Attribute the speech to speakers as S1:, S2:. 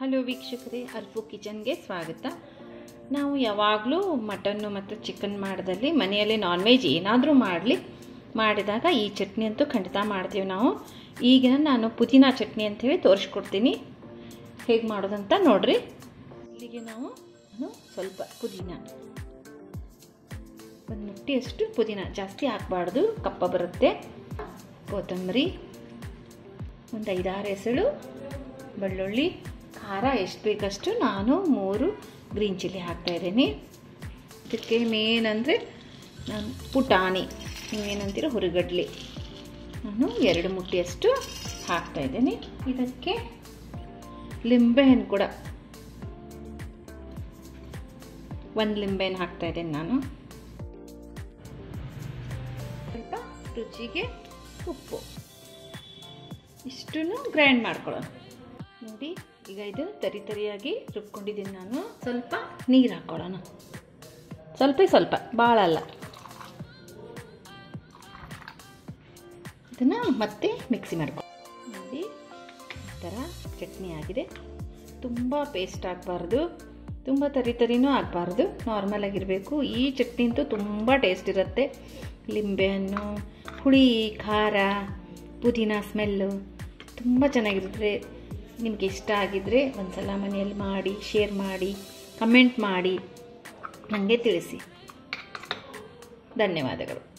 S1: hello ವೀಕ್ಷಕರೇ ಅರ್ಫು ಕಿಚನ್ಗೆ ಸ್ವಾಗತ ನಾವು ಯಾವಾಗಲೂ ಮಟನ್ನು ಮತ್ತು ಚಿಕನ್ ಮಾಡ್ದಲ್ಲಿ ಮನೆಯಲ್ಲಿ ನಾನ್ ವೆಜ್ ಏನಾದರೂ ಮಾಡಲಿ ಮಾಡಿದಾಗ ಈ ಚಟ್ನಿ ಅಂತೂ ಖಂಡಿತ ಮಾಡ್ತೀವಿ ನಾವು ಈಗ ನಾನು ಪುದೀನ ಚಟ್ನಿ ಅಂಥೇಳಿ ತೋರಿಸ್ಕೊಡ್ತೀನಿ ಹೇಗೆ ಮಾಡೋದಂತ ನೋಡ್ರಿ ಇಲ್ಲಿಗೆ ನಾವು ನಾನು ಸ್ವಲ್ಪ ಪುದೀನ ಒಂದು ಮುಟ್ಟಿಯಷ್ಟು ಪುದೀನ ಜಾಸ್ತಿ ಹಾಕಬಾರ್ದು ಕಪ್ಪ ಬರುತ್ತೆ ಕೊತ್ತಂಬರಿ ಒಂದು ಐದಾರು ಎಸಳು ಬೆಳ್ಳುಳ್ಳಿ ಖಾರ ಎಷ್ಟು ಬೇಕಷ್ಟು ನಾನು ಮೂರು ಗ್ರೀನ್ ಚಿಲ್ಲಿ ಹಾಕ್ತಾಯಿದ್ದೀನಿ ಇದಕ್ಕೆ ಮೇನ್ ಅಂದರೆ ನಾನು ಪುಟಾಣಿ ನೀವೇನಂತೀರ ಹುರಿಗಡ್ಲಿ ನಾನು ಎರಡು ಮುಟ್ಟಿಯಷ್ಟು ಹಾಕ್ತಾಯಿದ್ದೀನಿ ಇದಕ್ಕೆ ಲಿಂಬೆಹಣ್ಣು ಕೂಡ ಒಂದು ಲಿಂಬೆಹಣ್ಣು ಹಾಕ್ತಾಯಿದ್ದೀನಿ ನಾನು ಸ್ವಲ್ಪ ರುಚಿಗೆ ಉಪ್ಪು ಇಷ್ಟನ್ನು ಗ್ರೈಂಡ್ ಮಾಡ್ಕೊಳ್ಳೋಣ ನೋಡಿ ಈಗ ಇದು ತರಿ ತರಿಯಾಗಿ ರುಬ್ಕೊಂಡಿದ್ದೀನಿ ನಾನು ಸ್ವಲ್ಪ ನೀರು ಹಾಕ್ಕೊಳ್ಳೋಣ ಸ್ವಲ್ಪ ಸ್ವಲ್ಪ ಭಾಳ ಅಲ್ಲ ಇದನ್ನು ಮತ್ತೆ ಮಿಕ್ಸಿ ಮಾಡ್ಕೊ ನೋಡಿ ಈ ಥರ ಚಟ್ನಿ ಆಗಿದೆ ತುಂಬ ಪೇಸ್ಟ್ ಆಗಬಾರ್ದು ತುಂಬ ತರಿ ತರಿನೂ ಆಗಬಾರ್ದು ನಾರ್ಮಲ್ ಆಗಿರಬೇಕು ಈ ಚಟ್ನಿ ಅಂತೂ ತುಂಬ ಟೇಸ್ಟ್ ಇರುತ್ತೆ ಲಿಂಬೆಹಣ್ಣು ಹುಳಿ ಖಾರ ಪುದೀನ ಸ್ಮೆಲ್ಲು ತುಂಬ ಚೆನ್ನಾಗಿರುತ್ತೆ ನಿಮಗೆ ಇಷ್ಟ ಆಗಿದ್ದರೆ ಒಂದು ಸಲ ಮನೆಯಲ್ಲಿ ಮಾಡಿ ಶೇರ್ ಮಾಡಿ ಕಮೆಂಟ್ ಮಾಡಿ ನನಗೆ ತಿಳಿಸಿ ಧನ್ಯವಾದಗಳು